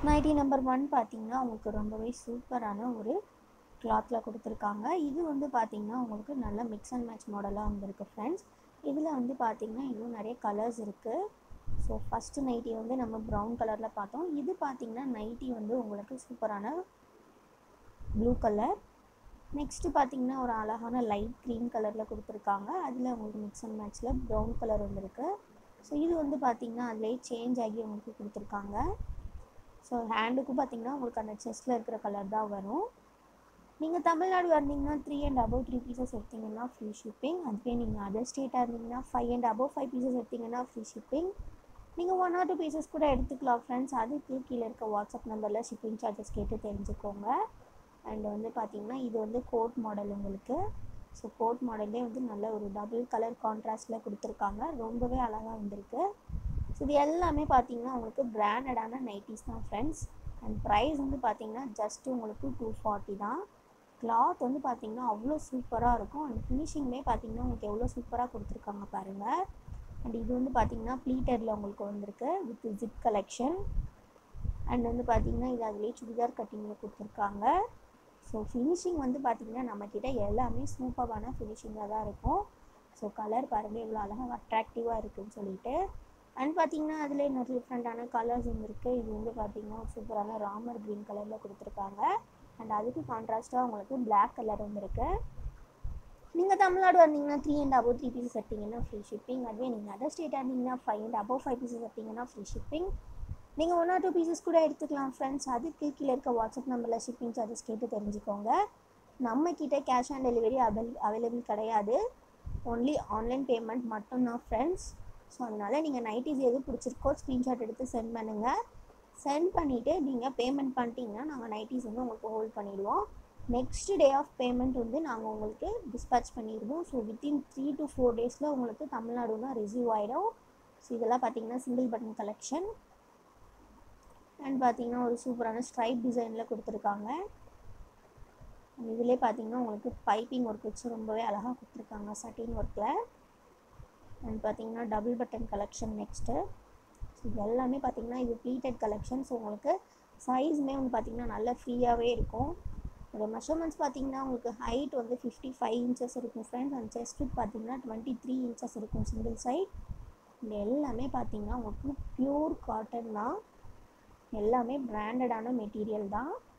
nightie number one பார்த்தீங்கன்னா உங்களுக்கு ரொம்பவே சூப்பரான ஒரு கிளாத்தில் கொடுத்துருக்காங்க இது வந்து பார்த்தீங்கன்னா உங்களுக்கு நல்ல மிக்ஸ் அண்ட் மேட்ச் மாடலாக வந்திருக்கு ஃப்ரெண்ட்ஸ் இதில் வந்து பார்த்தீங்கன்னா இன்னும் நிறைய கலர்ஸ் இருக்குது ஸோ ஃபஸ்ட்டு நைட்டி வந்து நம்ம ப்ரௌன் கலரில் பார்த்தோம் இது பார்த்தீங்கன்னா நைட்டி வந்து உங்களுக்கு சூப்பரான ப்ளூ கலர் நெக்ஸ்ட்டு பார்த்தீங்கன்னா ஒரு அழகான லைட் க்ரீன் கலரில் கொடுத்துருக்காங்க அதில் உங்களுக்கு மிக்ஸ் அண்ட் மேட்ச்சில் ப்ரௌன் கலர் வந்திருக்கு ஸோ இது வந்து பார்த்தீங்கன்னா அதிலே சேஞ்ச் ஆகி உங்களுக்கு கொடுத்துருக்காங்க ஸோ ஹேண்டுக்கும் பார்த்தீங்கன்னா உங்களுக்கு அந்த செஸ்ட்டில் இருக்கிற கலர் தான் வரும் நீங்கள் தமிழ்நாடு வந்தீங்கன்னா three and above three pieces எடுத்தீங்கன்னா ஃப்ரீ ஷிப்பிங் அதுவே நீங்கள் அதர் ஸ்டேட்டாக இருந்தீங்கன்னா five and above five pieces எடுத்தீங்கன்னா ஃப்ரீ ஷிப்பிங் நீங்கள் ஒன் ஆர் டூ பீசஸ் கூட எடுத்துக்கலாம் ஃப்ரெண்ட்ஸ் அதுக்கு கீழே இருக்க வாட்ஸ்அப் நம்பரில் ஷிப்பிங் சார்ஜஸ் கேட்டு தெரிஞ்சுக்கோங்க அண்ட் வந்து பார்த்தீங்கன்னா இது வந்து கோட் மாடல் உங்களுக்கு ஸோ கோட் மாடல்லே வந்து நல்ல ஒரு டபுள் கலர் கான்ட்ராஸ்டில் கொடுத்துருக்காங்க ரொம்பவே அழகாக வந்திருக்கு ஸோ இது எல்லாமே பார்த்தீங்கன்னா உங்களுக்கு பிராண்டடான நைட்டிஸ் தான் ஃப்ரெண்ட்ஸ் அண்ட் ப்ரைஸ் வந்து பார்த்தீங்கன்னா ஜஸ்ட் உங்களுக்கு டூ ஃபார்ட்டி தான் கிளாத் வந்து பார்த்தீங்கன்னா அவ்வளோ சூப்பராக இருக்கும் அண்ட் ஃபினிஷிங்லேயே பார்த்தீங்கன்னா உங்களுக்கு எவ்வளோ சூப்பராக கொடுத்துருக்காங்க பாருங்கள் அண்ட் இது வந்து பார்த்தீங்கன்னா ப்ளீட்டரில் உங்களுக்கு வந்திருக்கு வித் ஜிப் கலெக்ஷன் அண்ட் வந்து பார்த்தீங்கன்னா இது அதுலேயே சுடிதார் கட்டிங்கில் கொடுத்துருக்காங்க ஸோ ஃபினிஷிங் வந்து பார்த்திங்கன்னா நம்மக்கிட்ட எல்லாமே சூப்பரான ஃபினிஷிங்காக தான் இருக்கும் ஸோ கலர் பாருங்கள் இவ்வளோ அழகாக அட்ராக்டிவாக இருக்குதுன்னு சொல்லிட்டு அண்ட் பார்த்தீங்கன்னா அதில் இன்னொரு டிஃப்ரெண்ட்டான கலர்ஸ் இருக்குது இது வந்து பார்த்திங்கன்னா சூப்பரான ராமர் க்ரீன் கலரில் கொடுத்துருக்காங்க அண்ட் அதுக்கு கான்ட்ராஸ்ட்டாக உங்களுக்கு பிளாக் கலர் வந்துருக்கு நீங்கள் தமிழ்நாடு வந்தீங்கன்னா three and above three pieces எடுத்தீங்கன்னா ஃப்ரீ ஷிப்பிங் அதுவே நீங்கள் அதர் ஸ்டேட்டாக இருந்தீங்கன்னா five and above five pieces எடுத்தீங்கன்னா ஃப்ரீ ஷிப்பிங் நீங்கள் ஒன் ஆர் டூ பீசஸ் கூட எடுத்துக்கலாம் ஃப்ரெண்ட்ஸ் அதுக்கு கீழே இருக்க வாட்ஸ்அப் நம்பரில் ஷிப்பிங் சார்ஜஸ் கேட்டு தெரிஞ்சுக்கோங்க நம்மக்கிட்ட cash on delivery avail available கிடையாது ஒன்லி ஆன்லைன் பேமெண்ட் மட்டும்தான் ஃப்ரெண்ட்ஸ் ஸோ அதனால் நீங்கள் நைட்டிஸ் எது பிடிச்சிருக்கோ ஸ்க்ரீன்ஷாட் எடுத்து சென்ட் பண்ணுங்கள் சென்ட் பண்ணிவிட்டு நீங்கள் பேமெண்ட் பண்ணிட்டீங்கன்னா நாங்கள் நைட்டிஸ் வந்து உங்களுக்கு ஹோல்ட் பண்ணிவிடுவோம் நெக்ஸ்ட் டே ஆஃப் பேமெண்ட் வந்து நாங்கள் உங்களுக்கு டிஸ்பேச் பண்ணிடுவோம் so within three to four டேஸில் உங்களுக்கு தமிழ்நாடுனா ரிசீவ் ஆகிடும் ஸோ இதெல்லாம் பார்த்தீங்கன்னா சிங்கிள் பட்டன் கலெக்ஷன் அண்ட் பார்த்தீங்கன்னா ஒரு சூப்பரான ஸ்ட்ரைப் டிசைனில் கொடுத்துருக்காங்க இதிலே பார்த்தீங்கன்னா உங்களுக்கு பைப்பிங் ஒர்க் வச்சு ரொம்பவே அழகாக கொடுத்துருக்காங்க சட்டின் ஒர்க்கில் அண்ட் பார்த்தீங்கன்னா double button collection next so இது எல்லாமே பார்த்தீங்கன்னா இது ப்ளீட்டட் கலெக்ஷன் ஸோ உங்களுக்கு சைஸுமே வந்து பார்த்திங்கன்னா நல்லா ஃப்ரீயாகவே இருக்கும் இதோட மெஷர்மெண்ட்ஸ் பார்த்தீங்கன்னா உங்களுக்கு ஹைட் வந்து ஃபிஃப்டி ஃபைவ் இன்ச்சஸ் இருக்கும் ஃப்ரெண்ட்ஸ் அண்ட் செஸ்ட் வித் பார்த்தீங்கன்னா டுவெண்ட்டி த்ரீ இன்ச்சஸ் இருக்கும் சிங்கிள் சைட் இது எல்லாமே பார்த்தீங்கன்னா உங்களுக்கு பியூர் காட்டன் தான் எல்லாமே பிராண்டடான மெட்டீரியல் தான்